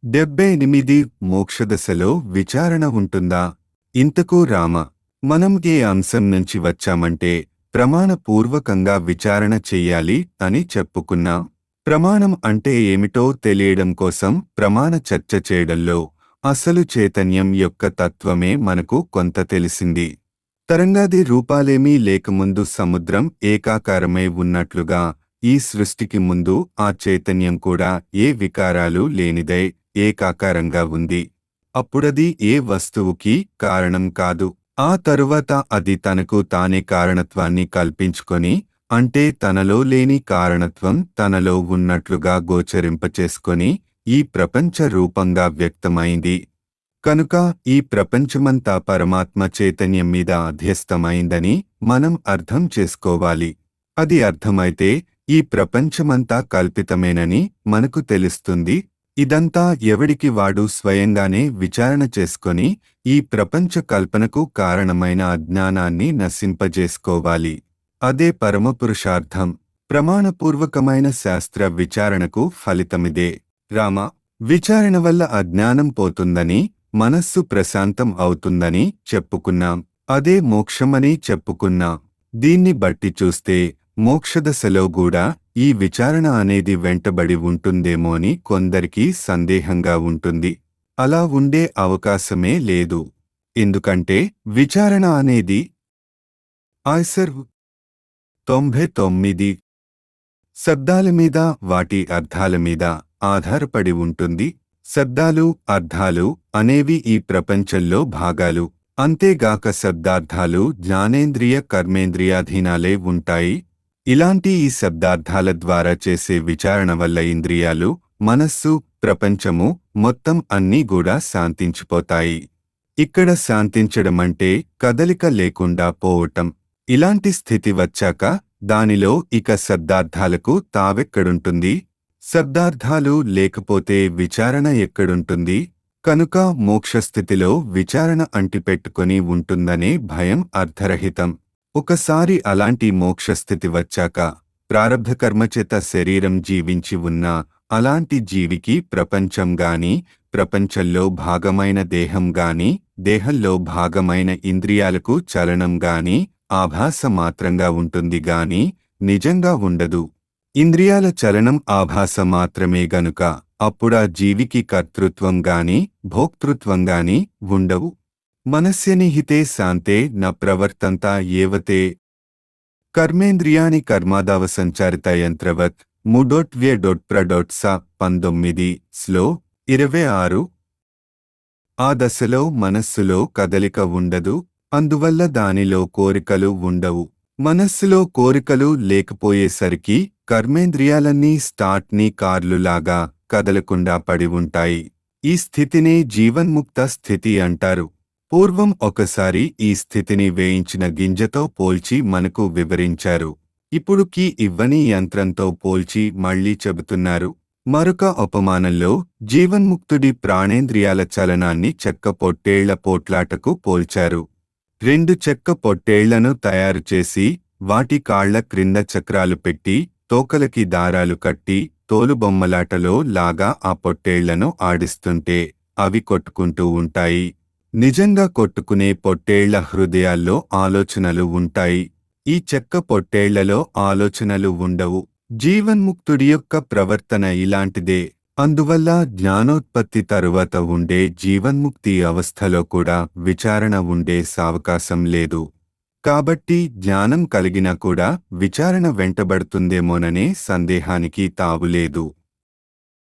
డెబ్బై ఎనిమిది మోక్షదశలో విచారణ ఉంటుందా ఇంతకు రామ మనం ఏ అంశం నుంచి వచ్చామంటే ప్రమాణపూర్వకంగా విచారణ చెయ్యాలి అని చెప్పుకున్నాం ప్రమాణం అంటే ఏమిటో తెలియడం కోసం ప్రమాణ చర్చ చేయడంలో అసలు చైతన్యం యొక్క తత్వమే మనకు కొంత తెలిసింది తరంగాది రూపాలేమీ లేకముందు సముద్రం ఏకాకారమై ఉన్నట్లుగా ఈ సృష్టికి ముందు ఆ చైతన్యం కూడా ఏ వికారాలు లేనిదై ఏకాకారంగా ఉంది అప్పుడది ఏ వస్తువుకి కారణం కాదు ఆ తరువాత అది తనకు తానే కారణత్వాన్ని కల్పించుకొని అంటే తనలో లేని కారణత్వం తనలో ఉన్నట్లుగా గోచరింపచేసుకొని ఈ ప్రపంచ రూపంగా వ్యక్తమైంది కనుక ఈ ప్రపంచమంతా పరమాత్మ చైతన్యం మీద అధ్యస్తమైందని మనం అర్థం చేసుకోవాలి అది అర్థమైతే ఈ ప్రపంచమంతా కల్పితమేనని మనకు తెలుస్తుంది ఇదంతా ఎవడికి వాడు స్వయంగానే విచారణ చేసుకొని ఈ ప్రపంచ కల్పనకు కారణమైన అజ్ఞానాన్ని నశింపజేసుకోవాలి అదే పరమపురుషార్థం ప్రమాణపూర్వకమైన శాస్త్ర విచారణకు ఫలితమిదే రామ విచారణ వల్ల అజ్ఞానం పోతుందని మనస్సు ప్రశాంతం అవుతుందని చెప్పుకున్నాం అదే మోక్షమని చెప్పుకున్నాం దీన్ని బట్టి చూస్తే మోక్షదశలో కూడా ఈ విచారణ అనేది వెంటబడి ఉంటుందేమో అని కొందరికి సందేహంగా ఉంటుంది అలా ఉండే అవకాశమే లేదు ఎందుకంటే విచారణ అనేది ఆయ్సర్ తొంభై తొమ్మిది శబ్దాల మీద వాటి అర్థాల మీద ఆధారపడి ఉంటుంది శబ్దాలు అర్థాలు అనేవి ఈ ప్రపంచంలో భాగాలు అంతేగాక శబ్దార్థాలు జ్ఞానేంద్రియ కర్మేంద్రియాధీనాలే ఉంటాయి ఇలాంటి ఈ శబ్దార్థాల ద్వారా చేసే విచారణ వల్ల ఇంద్రియాలు మనస్సు ప్రపంచము మొత్తం అన్నీ కూడా శాంతించిపోతాయి ఇక్కడ శాంతించడమంటే కదలిక లేకుండా పోవటం ఇలాంటి స్థితి వచ్చాక దానిలో ఇక శబ్దార్థాలకు తావెక్కడుంటుంది శబ్దార్థాలు లేకపోతే విచారణ ఎక్కడుంటుంది కనుక మోక్షస్థితిలో విచారణ అంటిపెట్టుకొని ఉంటుందనే భయం అర్థరహితం ఒకసారి అలాంటి మోక్షస్థితి వచ్చాక ప్రారబ్ధ కర్మచేత శరీరం జీవించి ఉన్నా అలాంటి జీవికి ప్రపంచం గాని ప్రపంచంలో భాగమైన దేహం గాని దేహంలో భాగమైన ఇంద్రియాలకు చలనం గాని ఆభాస మాత్రంగా ఉంటుంది గాని నిజంగా ఉండదు ఇంద్రియాల చలనం ఆభాస మాత్రమే గనుక అప్పుడా జీవికి కర్తృత్వం గాని భోక్తృత్వం గాని ఉండవు మనస్యనిహితే శాంతే న ప్రవర్తంతా ఏవతే కర్మేంద్రియాని కర్మాదావసంచారిత యంత్రవత్ ముడోట్వ్య డొట్ ప్రడొట్ స పంతొమ్మిది స్లో ఇరవై ఆరు ఆ దశలో మనస్సులో కదలిక ఉండదు అందువల్ల దానిలో కోరికలు ఉండవు మనస్సులో కోరికలు లేకపోయేసరికి కర్మేంద్రియాలన్నీ స్టార్ట్ని కార్లులాగా కదలకుండా పడి ఉంటాయి ఈ స్థితినే జీవన్ముక్త స్థితి అంటారు పూర్వం ఒకసారి ఈ స్థితిని వేయించిన గింజతో పోల్చి మనకు వివరించారు ఇప్పుడు కీ ఇవ్వని యంత్రంతో పోల్చి మళ్లీ చెబుతున్నారు మరొక ఉపమానంలో జీవన్ముక్తుడి ప్రాణేంద్రియాల చలనాన్ని చెక్క పొట్టేళ్ల పోట్లాటకు పోల్చారు రెండు చెక్క పొట్టేళ్లను తయారు చేసి వాటి కాళ్ల క్రింద చక్రాలు పెట్టి తోకలకి దారాలు కట్టి తోలుబొమ్మలాటలో లాగా ఆ పొట్టేళ్లను ఆడిస్తుంటే అవి కొట్టుకుంటూ ఉంటాయి నిజంగా కొట్టుకునే పొట్టేళ్ల హృదయాల్లో ఆలోచనలు ఉంటాయి ఈ చెక్క పొట్టేళ్లలో ఆలోచనలు ఉండవు జీవన్ముక్తుడి యొక్క ప్రవర్తన ఇలాంటిదే అందువల్ల జ్ఞానోత్పత్తి తరువాత ఉండే జీవన్ముక్తి అవస్థలో కూడా విచారణ ఉండే సావకాశం లేదు కాబట్టి జ్ఞానం కలిగినా కూడా విచారణ వెంటబడుతుందేమోననే సందేహానికి తావులేదు